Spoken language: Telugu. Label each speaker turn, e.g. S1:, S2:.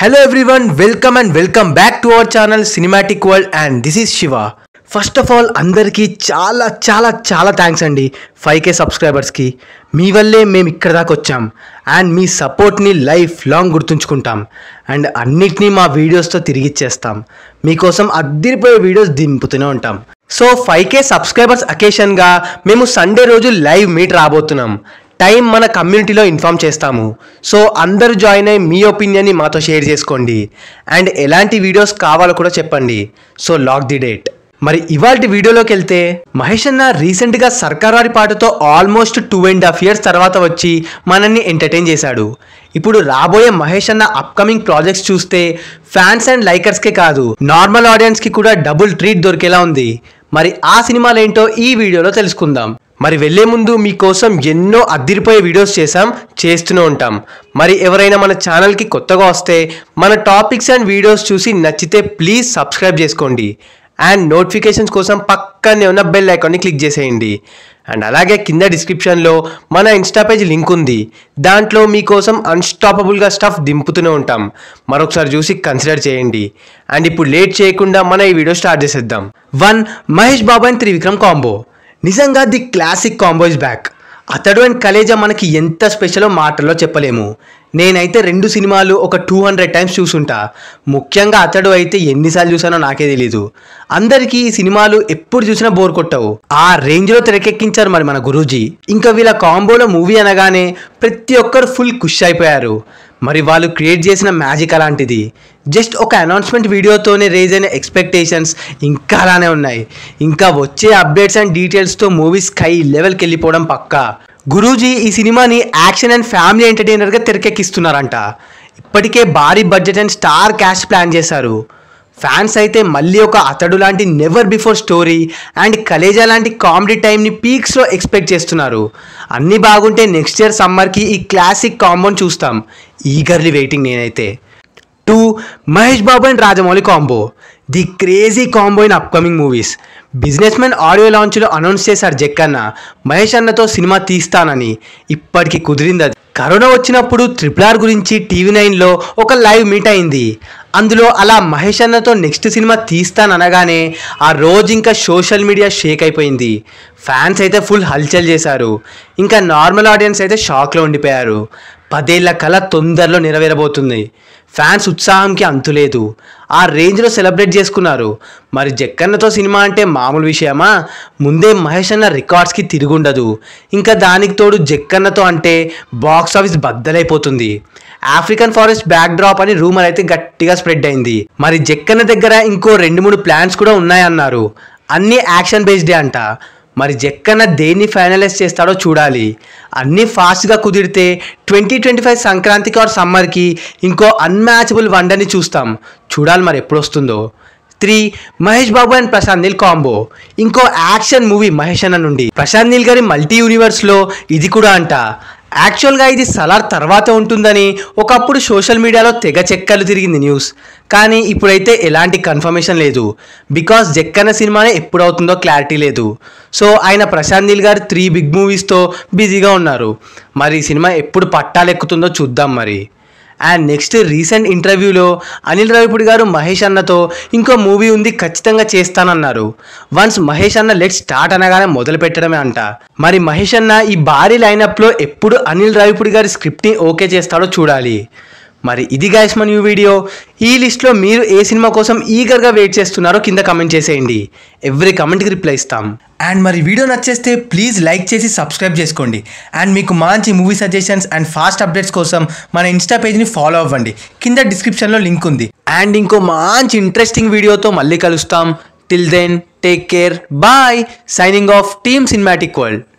S1: hello everyone welcome and welcome back to our channel cinematic world and this is Shiva first of all అందరికీ చాలా చాలా చాలా థ్యాంక్స్ అండి ఫైవ్ కే సబ్స్క్రైబర్స్కి మీ వల్లే మేము ఇక్కడ దాకా వచ్చాం అండ్ మీ సపోర్ట్ని లైఫ్ లాంగ్ గుర్తుంచుకుంటాం అండ్ అన్నిటినీ మా వీడియోస్తో తిరిగిచ్చేస్తాం మీకోసం అద్దరిపోయే వీడియోస్ దింపుతూనే ఉంటాం సో ఫైవ్ కే సబ్స్క్రైబర్స్ అకేషన్గా మేము సండే రోజు లైవ్ మీట్ రాబోతున్నాం టైం మన కమ్యూనిటీలో ఇన్ఫామ్ చేస్తాము సో అందరూ జాయిన్ అయ్యి మీ ఒపీనియన్ని మాతో షేర్ చేసుకోండి అండ్ ఎలాంటి వీడియోస్ కావాలో కూడా చెప్పండి సో లాక్ ది డేట్ మరి ఇవాళ వీడియోలోకి వెళ్తే మహేష్ అన్న రీసెంట్గా సర్కార్ పాటతో almost two and half years తర్వాత వచ్చి మనల్ని ఎంటర్టైన్ చేశాడు ఇప్పుడు రాబోయే మహేష్ అన్న అప్కమింగ్ ప్రాజెక్ట్స్ చూస్తే ఫ్యాన్స్ అండ్ లైకర్స్కే కాదు నార్మల్ ఆడియన్స్కి కూడా డబుల్ ట్రీట్ దొరికేలా ఉంది మరి ఆ సినిమాలు ఏంటో ఈ వీడియోలో తెలుసుకుందాం మరి వెళ్లే ముందు మీకోసం ఎన్నో అద్దిరిపోయే వీడియోస్ చేసాం చేస్తూనే ఉంటాం మరి ఎవరైనా మన ఛానల్కి కొత్తగా వస్తే మన టాపిక్స్ అండ్ వీడియోస్ చూసి నచ్చితే ప్లీజ్ సబ్స్క్రైబ్ చేసుకోండి అండ్ నోటిఫికేషన్స్ కోసం పక్కనే ఉన్న బెల్ ఐకాన్ని క్లిక్ చేసేయండి అండ్ అలాగే కింద డిస్క్రిప్షన్లో మన ఇన్స్టా పేజ్ లింక్ ఉంది దాంట్లో మీకోసం అన్స్టాపబుల్గా స్టఫ్ దింపుతూనే ఉంటాం మరొకసారి చూసి కన్సిడర్ చేయండి అండ్ ఇప్పుడు లేట్ చేయకుండా మన ఈ వీడియో స్టార్ట్ చేసేద్దాం one Mahesh Babu and Trivikram combo నిజంగా the classic combo is back Athadu and Khaleja మనకి ఎంత స్పెషలో మాటల్లో చెప్పలేము నేనైతే రెండు సినిమాలు ఒక టూ హండ్రెడ్ టైమ్స్ చూసుంటా ముఖ్యంగా అతడు అయితే ఎన్నిసార్లు చూసానో నాకే తెలీదు అందరికీ ఈ సినిమాలు ఎప్పుడు చూసినా బోర్ కొట్టవు ఆ రేంజ్లో తెరకెక్కించారు మరి మన గురూజీ ఇంకా వీళ్ళ కాంబోలో మూవీ అనగానే ప్రతి ఒక్కరు ఫుల్ ఖుష్ అయిపోయారు మరి వాళ్ళు క్రియేట్ చేసిన మ్యాజిక్ అలాంటిది జస్ట్ ఒక అనౌన్స్మెంట్ వీడియోతోనే రేజ్ అయిన ఎక్స్పెక్టేషన్స్ ఇంకా అలానే ఉన్నాయి ఇంకా వచ్చే అప్డేట్స్ అండ్ డీటెయిల్స్తో మూవీ స్కై లెవెల్కి వెళ్ళిపోవడం పక్కా గురూజీ ఈ సినిమాని యాక్షన్ అండ్ ఫ్యామిలీ ఎంటర్టైనర్గా తెరకెక్కిస్తున్నారంట ఇప్పటికే భారీ budget and star cast plan చేశారు ఫ్యాన్స్ అయితే మళ్ళీ ఒక అతడు లాంటి never before story and Khaleja లాంటి కామెడీ టైంని పీక్స్లో ఎక్స్పెక్ట్ చేస్తున్నారు అన్నీ బాగుంటే నెక్స్ట్ ఇయర్ సమ్మర్కి ఈ క్లాసిక్ కాంబోని చూస్తాం ఈగర్లీ వెయిటింగ్ నేనైతే two Mahesh Babu and Rajamouli combo the crazy combo in upcoming movies businessman audio లాంచ్లో అనౌన్స్ చేశారు జక్కన్న మహేష్ అన్నతో సినిమా తీస్తానని ఇప్పటికి కుదిరింది అది కరోనా వచ్చినప్పుడు ట్రిపుల్ ఆర్ గురించి టీవీ నైన్లో ఒక లైవ్ మీట్ అయింది అందులో అలా మహేష్ అన్నతో నెక్స్ట్ సినిమా తీస్తాననగానే ఆ రోజు ఇంకా సోషల్ మీడియా షేక్ అయిపోయింది ఫ్యాన్స్ అయితే ఫుల్ హల్చల్ చేశారు ఇంకా నార్మల్ ఆడియన్స్ అయితే షాక్లో ఉండిపోయారు పదేళ్ల కళ తొందరలో నెరవేరబోతుంది ఫ్యాన్స్ ఉత్సాహంకి అంతులేదు ఆ రేంజ్లో సెలబ్రేట్ చేసుకున్నారు మరి జక్కన్నతో సినిమా అంటే మామూలు విషయమా ముందే మహేష్ అన్న రికార్డ్స్కి తిరుగుండదు ఇంకా దానికి తోడు జక్కన్నతో అంటే బాక్స్ ఆఫీస్ బద్దలైపోతుంది ఆఫ్రికన్ ఫారెస్ట్ బ్యాక్ డ్రాప్ అని రూమర్ అయితే గట్టిగా స్ప్రెడ్ అయింది మరి జక్కన్న దగ్గర ఇంకో రెండు మూడు ప్లాన్స్ కూడా ఉన్నాయన్నారు అన్నీ యాక్షన్ బేస్డే అంట మరి జక్కన్న దేన్ని ఫైనలైజ్ చేస్తాడో చూడాలి అన్నీ ఫాస్ట్గా కుదిరితే ట్వంటీ ట్వంటీ ఫైవ్ సంక్రాంతికి ఆర్ సమ్మర్కి ఇంకో అన్మ్యాచబుల్ వన్డని చూస్తాం చూడాలి మరి ఎప్పుడు వస్తుందో three Mahesh Babu and Prashanth Neel combo ఇంకో యాక్షన్ మూవీ మహేష్ అన్న నుండి ప్రశాంత్ నీల్ గారి మల్టీ యూనివర్స్లో ఇది కూడా అంట యాక్చువల్గా ఇది సలార్ తర్వాత ఉంటుందని ఒకప్పుడు సోషల్ మీడియాలో తెగ చెక్కలు తిరిగింది న్యూస్ కానీ ఇప్పుడైతే ఎలాంటి కన్ఫర్మేషన్ లేదు బికాస్ జక్కన్న సినిమానే ఎప్పుడు అవుతుందో క్లారిటీ లేదు సో ఆయన ప్రశాంత్ నీల్ గారు త్రీ బిగ్ మూవీస్తో బిజీగా ఉన్నారు మరి ఈ సినిమా ఎప్పుడు పట్టాలెక్కుతుందో చూద్దాం మరి అండ్ నెక్స్ట్ రీసెంట్ ఇంటర్వ్యూలో అనిల్ రావిపూడి గారు మహేష్ అన్నతో ఇంకో మూవీ ఉంది ఖచ్చితంగా చేస్తానన్నారు వన్స్ మహేష్ అన్న లెట్ స్టార్ట్ అనగానే మొదలు పెట్టడమే అంట మరి మహేష్ అన్న ఈ భారీ లైనప్లో ఎప్పుడు అనిల్ రావిపూడి గారి స్క్రిప్ట్ని ఓకే చేస్తాడో చూడాలి మరి ఇది గాయస్ మన న్యూ వీడియో ఈ లిస్ట్లో మీరు ఏ సినిమా కోసం ఈగర్గా వెయిట్ చేస్తున్నారో కింద కమెంట్ చేసేయండి ఎవ్రీ కమెంట్కి రిప్లై ఇస్తాం అండ్ మరి వీడియో నచ్చేస్తే ప్లీజ్ లైక్ చేసి సబ్స్క్రైబ్ చేసుకోండి అండ్ మీకు మంచి movie suggestions and fast updates కోసం మన ఇన్స్టా పేజ్ని ఫాలో అవ్వండి కింద డిస్క్రిప్షన్లో లింక్ ఉంది అండ్ ఇంకో మంచి ఇంట్రెస్టింగ్ వీడియోతో మళ్ళీ కలుస్తాం till then take care bye signing off team cinematic world